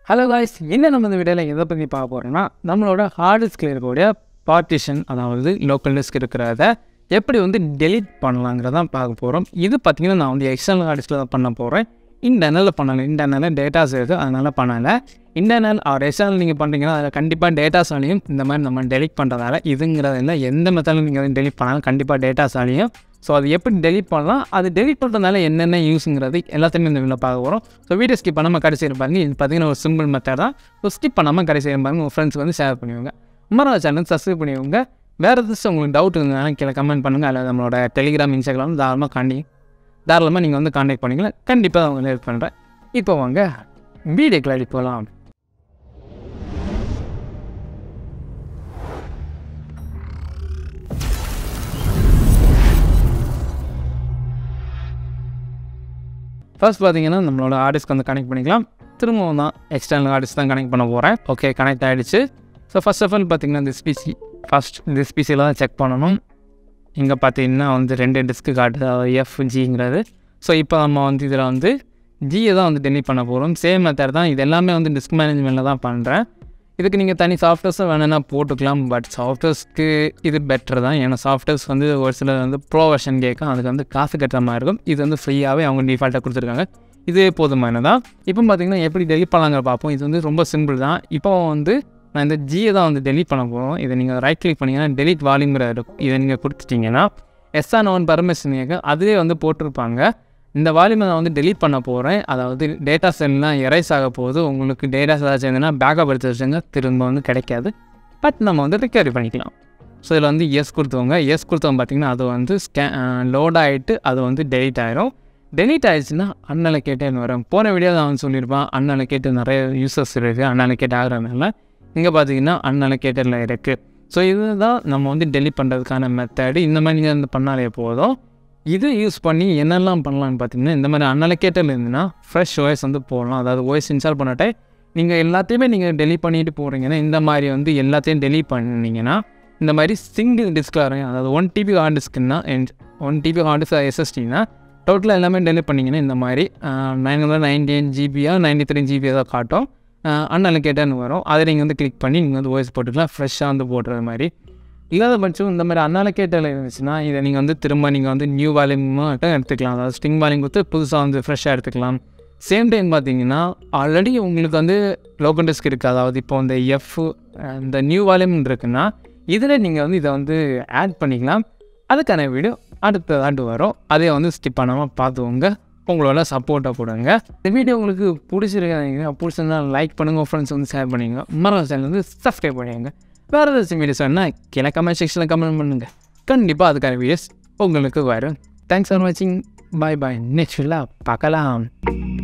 hello guys என்ன நம்ம இந்த வீடியோவில் எதை பற்றி பார்க்க போகிறோம்னா நம்மளோட ஹார்ட் டிஸ்கில் இருக்கக்கூடிய பார்ட்டிஷன் அதாவது லோக்கல் டிஸ்க் இருக்கிறத எப்படி வந்து டெலீட் பண்ணலாங்கிறதான் பார்க்க போகிறோம் இது பார்த்திங்கன்னா நான் வந்து எக்ஸ்டர்னல் ஹார்ட் டிஸ்கில் தான் பண்ண போகிறேன் இன்டர்னலில் பண்ணலை இன்டர்னலில் டேட்டாஸ் இருக்குது அதனால் பண்ணலை இன்டர்னல் ஆர் எக்ஸ்டர்னல் நீங்கள் பண்ணுறீங்கன்னா அதில் கண்டிப்பாக டேட்டாஸாலையும் இந்த மாதிரி நம்ம டெலீட் பண்ணுறதால இதுங்கிறது இல்லை எந்த மெத்தடில் நீங்கள் வந்து டெலீட் பண்ணாலும் கண்டிப்பாக டேட்டாஸாலையும் ஸோ அது எப்படி டெலீட் பண்ணலாம் அது டெலீட் பண்ணுறதுனால என்னென்ன யூஸுங்கிறது எல்லாத்தையுமே இந்த வீடியோ பார்க்க போகிறோம் ஸோ வீடியோ ஸ்கிப் பண்ணாமல் கடைசி பாருங்க இது பார்த்தீங்கன்னா ஒரு சிம்பிள் மெத்தட் தான் ஸோ ஸ்கிப் பண்ணாமல் கடைசி பாருங்க உங்கள் ஃப்ரெண்ட்ஸ் வந்து ஷேர் பண்ணுவாங்க மரம் சேனல் சப்ஸ்கிரைப் பண்ணிவிங்க வேறு ஏதாச்சும் உங்களுக்கு டவுட் இருந்தாலும் கீழே கமெண்ட் பண்ணுங்கள் அதில் நம்மளோட டெலிகிராம் இன்ஸ்டாகிராம் தாராளமாக காண்டி தாராளமாக நீங்கள் வந்து காண்டாக்ட் பண்ணிக்கலாம் கண்டிப்பாக அவங்க ஹெல்ப் பண்ணுறேன் இப்போ வாங்க வீடியோ கிளாடி போகலாம் ஃபர்ஸ்ட் பார்த்தீங்கன்னா நம்மளோட ஆர்டிஸ்க்கு வந்து கனெக்ட் பண்ணிக்கலாம் திரும்பவும் தான் எக்ஸ்டர்னல் ஆர்டிஸ்ட் தான் கனெக்ட் பண்ண போகிறேன் ஓகே கனெக்ட் ஆகிடுச்சு ஸோ ஃபர்ஸ்ட் ஆஃப் ஆல் பார்த்தீங்கன்னா இந்த ஸ்பிசி ஃபஸ்ட் இந்த ஸ்பிசியில் தான் செக் பண்ணணும் இங்கே பார்த்தீங்கன்னா வந்து ரெண்டு டிஸ்க்கு காட்டுது அதாவது எஃப் ஜிங்கிறது ஸோ இப்போ நம்ம வந்து இதில் வந்து ஜியை தான் வந்து டெலிட் பண்ண போகிறோம் சேம் மெத்தட் தான் இது எல்லாமே வந்து டிஸ்க் மேனேஜ்மெண்ட்டில் தான் பண்ணுறேன் இதுக்கு நீங்கள் தனி சாஃப்ட்வேர்ஸும் வேணும்னா போட்டுக்கலாம் பட் சாஃப்ட்வேர்ஸ்க்கு இது பெட்டர் தான் ஏன்னா சாஃப்ட்வேர்ஸ் வந்து ஒரு சிலர் வந்து ப்ரோ வெர்ஷன் கேட்கும் அதுக்கு வந்து காசு கட்டுற மாதிரி இருக்கும் இது வந்து ஃப்ரீயாகவே அவங்க டிஃபால்ட்டாக கொடுத்துருக்காங்க இதே போதுமானது தான் இப்போ பார்த்தீங்கன்னா எப்படி டெலிட் பண்ணலாங்கிற பார்ப்போம் இது வந்து ரொம்ப சிம்பிள் தான் இப்போ வந்து நான் இந்த ஜியை தான் வந்து டெலிட் பண்ண போகிறோம் இதை நீங்கள் ரைட் கிளிக் பண்ணிங்கன்னா டெலிட் வால்யூங்கிற இருக்கும் இதை நீங்கள் கொடுத்துட்டிங்கன்னா எஸ்ஆர் ஒன் பர்மிஷன் கேட்க அதுவே வந்து போட்டிருப்பாங்க இந்த வால்யூமை நான் வந்து டெலீட் பண்ண போகிறேன் அதாவது டேட்டா செல்லாம் எரைஸ் ஆக போகுது உங்களுக்கு டேட்டாஸ் ஏதாச்சும் இருந்ததுன்னா பேக்கப் எடுத்து வச்சுங்க திரும்ப வந்து கிடைக்காது பட் நம்ம வந்து ரிக்கவரி பண்ணிக்கலாம் ஸோ இதில் வந்து எஸ் கொடுத்தவங்க எஸ் கொடுத்தவங்க பார்த்திங்கன்னா அது வந்து ஸ்கே லோட் ஆகிட்டு அது வந்து டெலிட் ஆயிரும் டெலிட் ஆயிடுச்சுன்னா அண்ணலை கேட்டேன்னு வரும் போன வீடியோ தான் வந்து சொல்லியிருப்பான் அண்ணலை கேட்டு நிறைய யூசர்ஸ் இருக்குது அண்ணலை கேட்டு ஆகிறதுனால இங்கே பார்த்தீங்கன்னா அண்ணலை கேட்டில் இருக்குது ஸோ இதுதான் நம்ம வந்து டெலிட் பண்ணுறதுக்கான மெத்தடு இந்த மாதிரி நீங்கள் வந்து பண்ணாலே போதும் இது யூஸ் பண்ணி என்னெல்லாம் பண்ணலான்னு பார்த்தீங்கன்னா இந்த மாதிரி அன்அலோகேட்டட் இருந்துன்னா ஃப்ரெஷ் ஓஎஸ் வந்து போடலாம் அதாவது ஓஎஸ் இன்ஸ்டால் பண்ணட்டே நீங்கள் எல்லாத்தையுமே நீங்கள் டெலிட் பண்ணிட்டு போகிறீங்கன்னா இந்த மாதிரி வந்து எல்லாத்தையும் டெலிட் பண்ணிங்கன்னா இந்த மாதிரி சிங்கிள் டிஸ்கில் வரையும் அதாவது ஒன் டிபி ஹார்ட் டிஸ்க்குன்னா ஒன் டிபி ஹார்ட் டிஸ்க் எஸ்எஸ்டினா டோட்டலாக எல்லாமே டெலிட் பண்ணிங்கன்னா இந்த மாதிரி நைன் ஹண்ட்ரட் நைன்டி எயிட் ஜிபியா நைன்டி த்ரீ ஜிபியாக தான் காட்டும் அன்அலோகேட்டட்னு வரும் அதை நீங்கள் வந்து கிளிக் பண்ணி நீங்கள் வந்து ஓஎஸ் போட்டுக்கலாம் ஃப்ரெஷ்ஷாக வந்து போடுறது மாதிரி இல்லாத பட்சம் இந்த மாதிரி அன்அலோகேட்டட் இருந்துச்சுன்னா இதை நீங்கள் வந்து திரும்ப நீங்கள் வந்து நியூ வால்யூமாக எடுத்துக்கலாம் அதாவது ஸ்டிங் வால்யூம் கொடுத்து புதுசாக வந்து ஃப்ரெஷ்ஷாக எடுத்துக்கலாம் சேம் டைம் பார்த்தீங்கன்னா ஆல்ரெடி உங்களுக்கு வந்து லோக்கல் டிஸ்க் இருக்குது அதாவது இப்போ இந்த எஃப் இந்த நியூ வால்யூம் இருக்குன்னா இதில் நீங்கள் வந்து இதை வந்து ஆட் பண்ணிக்கலாம் அதுக்கான வீடியோ அடுத்த ஆண்டு வரும் அதே வந்து ஸ்கிப் பண்ணாமல் பார்த்துக்கோங்க உங்களோட சப்போர்ட்டாக போடுங்க இந்த வீடியோ உங்களுக்கு பிடிச்சிருக்காங்க பிடிச்சிருந்தா லைக் பண்ணுங்கள் ஃப்ரெண்ட்ஸ் வந்து ஷேர் பண்ணிங்க மரம் சேனல் வந்து சப்ஸ்கிரைப் பண்ணிடுங்க வேறு ஏதாச்சும் வீடியோஸ் வேணால் கீழே கமெண்ட் செக்ஷனில் கமெண்ட் பண்ணுங்கள் கண்டிப்பாக அதுக்கான வீடியோஸ் உங்களுக்கு வரும் தேங்க்ஸ் ஃபார் வாட்சிங் பாய் பாய் நெக்ஸ்ட் பார்க்கலாம்